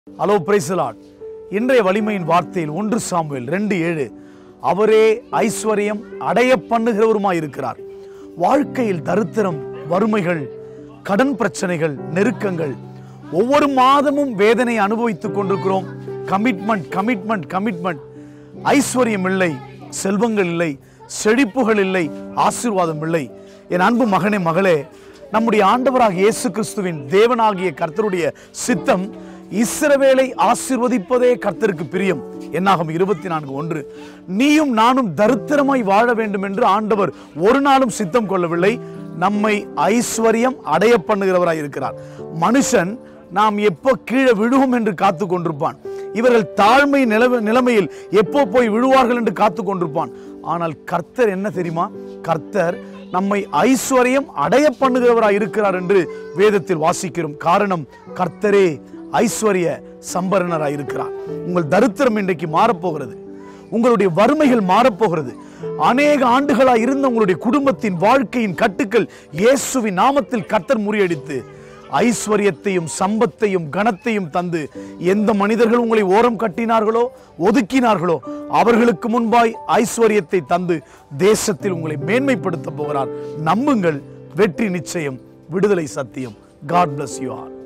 hello பிரைசலாட் இன்றைய வலிமையின் வார்த்தையில் ஒன்று சாமுவேல் ரெண்டு ஏழு அவரே ஐஸ்வர்யம் அடைய பண்ணுகிறவருமாய் இருக்கிறார் வாழ்க்கையில் தரித்திரம் வறுமைகள் கடன் பிரச்சனைகள் நெருக்கங்கள் ஒவ்வொரு மாதமும் வேதனை அனுபவித்துக் கொண்டிருக்கிறோம் கமிட்மெண்ட் கமிட்மெண்ட் கமிட்மெண்ட் ஐஸ்வர்யம் இல்லை செல்வங்கள் இல்லை செழிப்புகள் இல்லை ஆசீர்வாதம் இல்லை என் அன்பு மகனே மகளே நம்முடைய ஆண்டவராக இயேசு கிறிஸ்துவின் தேவனாகிய கர்த்தருடைய சித்தம் இஸ்ரவேலை ஆசீர்வதிப்பதே கர்த்தருக்கு பிரியம் என்னாகும் இருபத்தி நான்கு ஒன்று நீயும் நானும் தரித்திரமாய் வாழ வேண்டும் என்று ஆண்டவர் ஒரு நாளும் சித்தம் கொள்ளவில்லை நம்மை ஐஸ்வர்யம் அடைய பண்ணுகிறவராய் இருக்கிறார் மனுஷன் நாம் எப்போ கீழே விழுவோம் என்று காத்து கொண்டிருப்பான் இவர்கள் தாழ்மை நிலவ நிலைமையில் எப்போ போய் விழுவார்கள் என்று காத்து கொண்டிருப்பான் ஆனால் கர்த்தர் என்ன தெரியுமா கர்த்தர் நம்மை ஐஸ்வர்யம் அடைய பண்ணுகிறவராய் இருக்கிறார் என்று வேதத்தில் வாசிக்கிறோம் காரணம் கர்த்தரே ஐஸ்வர்ய சம்பரணராய் இருக்கிறார் உங்கள் தரித்திரம் இன்றைக்கு மாறப்போகிறது உங்களுடைய வறுமைகள் மாறப்போகிறது அநேக ஆண்டுகளாய் இருந்த உங்களுடைய குடும்பத்தின் வாழ்க்கையின் கட்டுக்கள் இயேசுவின் நாமத்தில் கர்த்தர் முறியடித்து ஐஸ்வர்யத்தையும் சம்பத்தையும் கனத்தையும் தந்து எந்த மனிதர்கள் உங்களை ஓரம் கட்டினார்களோ ஒதுக்கினார்களோ அவர்களுக்கு முன்பாய் ஐஸ்வர்யத்தை தந்து தேசத்தில் உங்களை மேன்மைப்படுத்த போகிறார் நம்புங்கள் வெற்றி நிச்சயம் விடுதலை சத்தியம் காட் bless you all